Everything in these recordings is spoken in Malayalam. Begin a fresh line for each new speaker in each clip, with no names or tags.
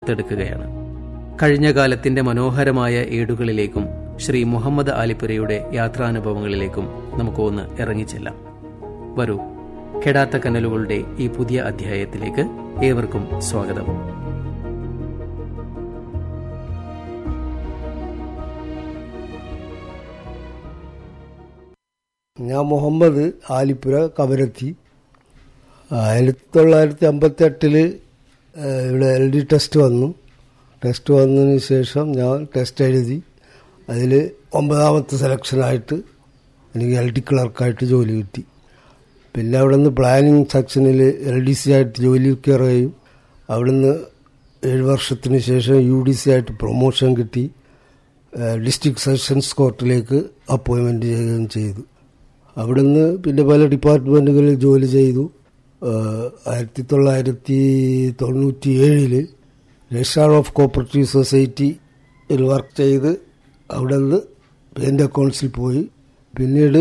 എടുക്കുകയാണ് കഴിഞ്ഞ കാലത്തിന്റെ മനോഹരമായ ഏടുകളിലേക്കും ശ്രീ മുഹമ്മദ് ആലിപ്പുരയുടെ യാത്രാനുഭവങ്ങളിലേക്കും നമുക്ക് ഒന്ന് ഇറങ്ങിച്ചെല്ലാം വരൂ കെടാത്ത കനലുകളുടെ ഈ പുതിയ അധ്യായത്തിലേക്ക് ഏവർക്കും സ്വാഗതം
ഞാൻ മുഹമ്മദ് ആലിപ്പുര കവരത്തി ആയിരത്തി തൊള്ളായിരത്തി അമ്പത്തി എട്ടില് ഇവിടെ എൽ ഡി ടെസ്റ്റ് വന്നു ടെസ്റ്റ് വന്നതിന് ശേഷം ഞാൻ ടെസ്റ്റ് എഴുതി അതിൽ ഒമ്പതാമത്തെ സെലക്ഷനായിട്ട് എനിക്ക് എൽ ഡി ക്ലർക്കായിട്ട് ജോലി കിട്ടി പിന്നെ അവിടെ നിന്ന് പ്ലാനിങ് സെക്ഷനിൽ എൽ ഡി സി ആയിട്ട് ജോലി കയറുകയും അവിടുന്ന് ഏഴ് വർഷത്തിന് ശേഷം യു ഡി സി ആയിട്ട് പ്രൊമോഷൻ കിട്ടി ഡിസ്ട്രിക്ട് സെഷൻസ് കോർട്ടിലേക്ക് അപ്പോയിൻമെൻറ്റ് ചെയ്യുകയും ചെയ്തു അവിടുന്ന് പിന്നെ പല ഡിപ്പാർട്ട്മെൻറ്റുകളിൽ ജോലി ചെയ്തു ആയിരത്തി തൊള്ളായിരത്തി തൊണ്ണൂറ്റി ഏഴില് രജിസ്ട്രാർ ഓഫ് കോപ്പറേറ്റീവ് സൊസൈറ്റിയിൽ വർക്ക് ചെയ്ത് അവിടെ നിന്ന് പേൻ്റെ അക്കൗണ്ട്സിൽ പോയി പിന്നീട്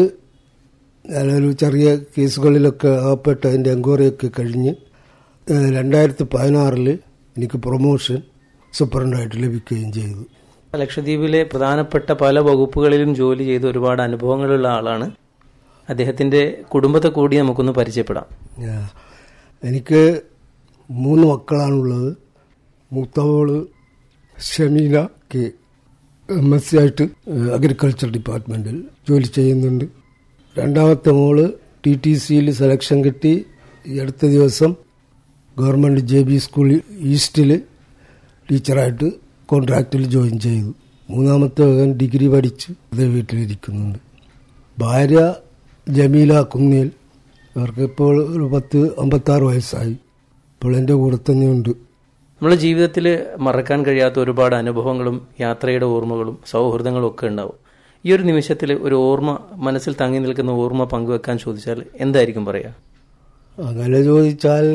ഞാനൊരു ചെറിയ കേസുകളിലൊക്കെ അകപ്പെട്ട് അതിൻ്റെ എൻക്വയറിയൊക്കെ കഴിഞ്ഞ് രണ്ടായിരത്തി പതിനാറിൽ എനിക്ക് പ്രൊമോഷൻ സൂപ്രണ്ടായിട്ട് ലഭിക്കുകയും ചെയ്തു
ലക്ഷദ്വീപിലെ പ്രധാനപ്പെട്ട പല വകുപ്പുകളിലും ജോലി ചെയ്ത് ഒരുപാട് അനുഭവങ്ങളുള്ള ആളാണ് അദ്ദേഹത്തിന്റെ കുടുംബത്തെ കൂടി നമുക്കൊന്ന് പരിചയപ്പെടാം
എനിക്ക് മൂന്ന് മക്കളാണുള്ളത് മൂത്തവള് Shameela K M S C ആയിട്ട് അഗ്രികൾച്ചർ ഡിപ്പാർട്ട്മെന്റിൽ ജോലി ചെയ്യുന്നുണ്ട് രണ്ടാമത്തെ മോള് ടി ടി സിയിൽ സെലക്ഷൻ കിട്ടി ഈ അടുത്ത ദിവസം ഗവൺമെന്റ് ജെ ബി സ്കൂൾ ഈസ്റ്റിൽ ടീച്ചറായിട്ട് കോൺട്രാക്റ്റിൽ ജോയിൻ ചെയ്തു മൂന്നാമത്തെ മകൻ ഡിഗ്രി പഠിച്ച് അതേ വീട്ടിലിരിക്കുന്നുണ്ട് ഭാര്യ ജമീല കുന്നിൽ അവർക്ക് ഇപ്പോൾ ഒരു പത്ത് അമ്പത്താറ് വയസ്സായി ഇപ്പോൾ എൻ്റെ കൂടെ തന്നെയുണ്ട്
നമ്മുടെ ജീവിതത്തിൽ മറക്കാൻ കഴിയാത്ത ഒരുപാട് അനുഭവങ്ങളും യാത്രയുടെ ഓർമ്മകളും സൗഹൃദങ്ങളും ഒക്കെ ഉണ്ടാവും ഈ ഒരു നിമിഷത്തിൽ ഒരു ഓർമ്മ മനസ്സിൽ തങ്ങി നിൽക്കുന്ന ഓർമ്മ പങ്കുവെക്കാൻ ചോദിച്ചാൽ എന്തായിരിക്കും പറയാ
അങ്ങനെ ചോദിച്ചാൽ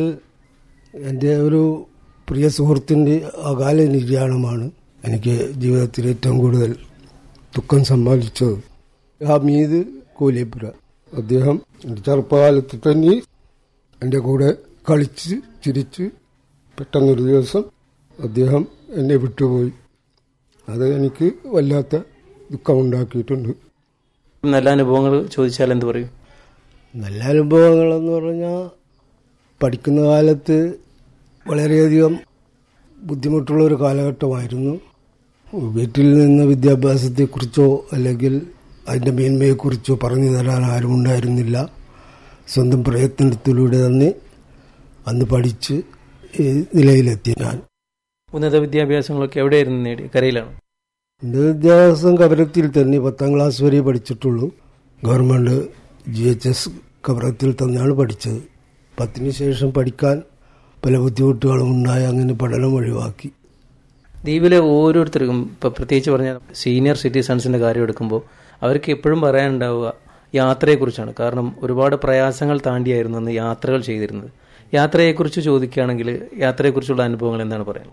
എൻ്റെ ഒരു പ്രിയ സുഹൃത്തിൻ്റെ അകാല നിര്യാണമാണ് എനിക്ക് ജീവിതത്തിൽ ഏറ്റവും കൂടുതൽ ദുഃഖം സമ്മാനിച്ചത് ഹമീദ് കോലിയപ്പുര അദ്ദേഹം എൻ്റെ ചെറുപ്പകാലത്ത് തന്നെ എൻ്റെ കൂടെ കളിച്ച് ചിരിച്ച് പെട്ടെന്നൊരു ദിവസം അദ്ദേഹം എന്നെ വിട്ടുപോയി അത് എനിക്ക് വല്ലാത്ത ദുഃഖമുണ്ടാക്കിയിട്ടുണ്ട്
നല്ല അനുഭവങ്ങൾ ചോദിച്ചാൽ എന്ത് പറയും
നല്ല അനുഭവങ്ങളെന്ന് പറഞ്ഞാൽ പഠിക്കുന്ന കാലത്ത് വളരെയധികം ബുദ്ധിമുട്ടുള്ള ഒരു കാലഘട്ടമായിരുന്നു വീട്ടിൽ നിന്ന് വിദ്യാഭ്യാസത്തെക്കുറിച്ചോ അല്ലെങ്കിൽ അതിൻ്റെ മേന്മയെക്കുറിച്ചോ പറഞ്ഞു തരാൻ ആരും ഉണ്ടായിരുന്നില്ല സ്വന്തം പ്രയത്നത്തിലൂടെ തന്നെ അന്ന് പഠിച്ച് ഈ നിലയിലെത്തി ഞാൻ
ഉന്നത വിദ്യാഭ്യാസങ്ങളൊക്കെ എവിടെയായിരുന്നു നേടി കരയിലാണ്
എൻ്റെ വിദ്യാഭ്യാസം കവരത്തിൽ തന്നെ പത്താം ക്ലാസ് വരെ പഠിച്ചിട്ടുള്ളൂ ഗവൺമെൻറ് ജി എച്ച് എസ് കവരത്തിൽ തന്നെയാണ് പഠിച്ചത് പത്തിന് ശേഷം പഠിക്കാൻ പല ബുദ്ധിമുട്ടുകളും ഉണ്ടായി അങ്ങനെ പഠനം ഒഴിവാക്കി
ദ്വീപിലെ ഓരോരുത്തർക്കും ഇപ്പൊ പ്രത്യേകിച്ച് പറഞ്ഞാൽ സീനിയർ സിറ്റിസൺസിന്റെ കാര്യം എടുക്കുമ്പോൾ അവർക്ക് എപ്പോഴും പറയാനുണ്ടാവുക യാത്രയെക്കുറിച്ചാണ് കാരണം ഒരുപാട് പ്രയാസങ്ങൾ താണ്ടിയായിരുന്നു അന്ന് യാത്രകൾ ചെയ്തിരുന്നത് യാത്രയെക്കുറിച്ച് ചോദിക്കുകയാണെങ്കിൽ യാത്രയെക്കുറിച്ചുള്ള അനുഭവങ്ങൾ എന്താണ് പറയുന്നത്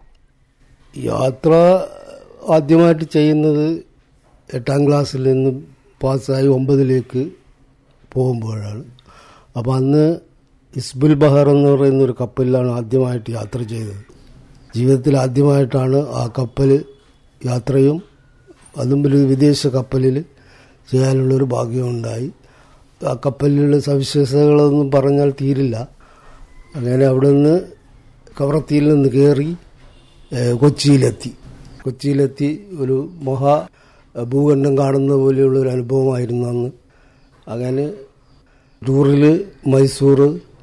യാത്ര ആദ്യമായിട്ട് ചെയ്യുന്നത് എട്ടാം ക്ലാസ്സിൽ നിന്ന് പാസ്സായി ഒമ്പതിലേക്ക് പോകുമ്പോഴാണ് അപ്പം അന്ന് ഇസ്ബുൽ ബഹർ എന്ന് പറയുന്ന ഒരു കപ്പലിലാണ് ആദ്യമായിട്ട് യാത്ര ചെയ്തത് ജീവിതത്തിൽ ആദ്യമായിട്ടാണ് ആ കപ്പൽ യാത്രയും അതും ഒരു വിദേശ കപ്പലിൽ ചെയ്യാനുള്ളൊരു ഭാഗ്യമുണ്ടായി ആ കപ്പലിലുള്ള സവിശേഷതകളൊന്നും പറഞ്ഞാൽ തീരില്ല അങ്ങനെ അവിടെ നിന്ന് കവറത്തിയിൽ നിന്ന് കയറി കൊച്ചിയിലെത്തി കൊച്ചിയിലെത്തി ഒരു മഹാ ഭൂഖണ്ഡം കാണുന്ന പോലെയുള്ള ഒരു അനുഭവമായിരുന്നു അന്ന് അങ്ങനെ ടൂറിൽ മൈസൂർ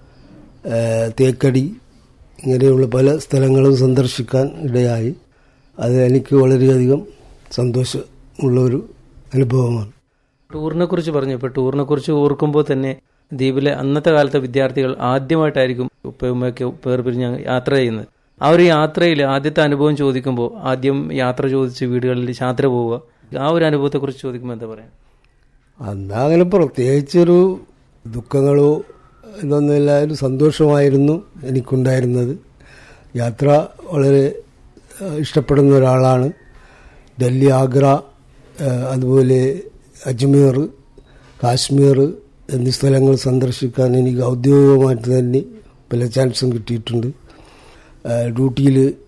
തേക്കടി ഇങ്ങനെയുള്ള പല സ്ഥലങ്ങളും സന്ദർശിക്കാൻ ഇടയായി അത് എനിക്ക് വളരെയധികം സന്തോഷമുള്ള ഒരു അനുഭവമാണ്
ടൂറിനെ കുറിച്ച് പറഞ്ഞു ഇപ്പൊ ടൂറിനെ കുറിച്ച് ഓർക്കുമ്പോൾ തന്നെ ദ്വീപിലെ അന്നത്തെ കാലത്തെ വിദ്യാർത്ഥികൾ ആദ്യമായിട്ടായിരിക്കും ഉപ്പയുമ്മയൊക്കെ പേർ പിരിഞ്ഞ് യാത്ര ചെയ്യുന്നത് ആ ഒരു യാത്രയിൽ ആദ്യത്തെ അനുഭവം ചോദിക്കുമ്പോൾ ആദ്യം യാത്ര ചോദിച്ച് വീടുകളിൽ യാത്ര പോവുക ആ ഒരു അനുഭവത്തെ കുറിച്ച് ചോദിക്കുമ്പോൾ എന്താ പറയാ
അന്ന് അങ്ങനെ പ്രത്യേകിച്ചൊരു ദുഃഖങ്ങളോ ഇതൊന്നുമില്ല ഒരു സന്തോഷമായിരുന്നു എനിക്കുണ്ടായിരുന്നത് യാത്ര വളരെ ഇഷ്ടപ്പെടുന്ന ഒരാളാണ് ഡൽഹി ആഗ്ര അതുപോലെ അജ്മീർ കാശ്മീർ എന്നീ സ്ഥലങ്ങൾ സന്ദർശിക്കാൻ എനിക്ക് ഔദ്യോഗികമായിട്ട് തന്നെ പല ചാൻസും കിട്ടിയിട്ടുണ്ട് ഡ്യൂട്ടിയിൽ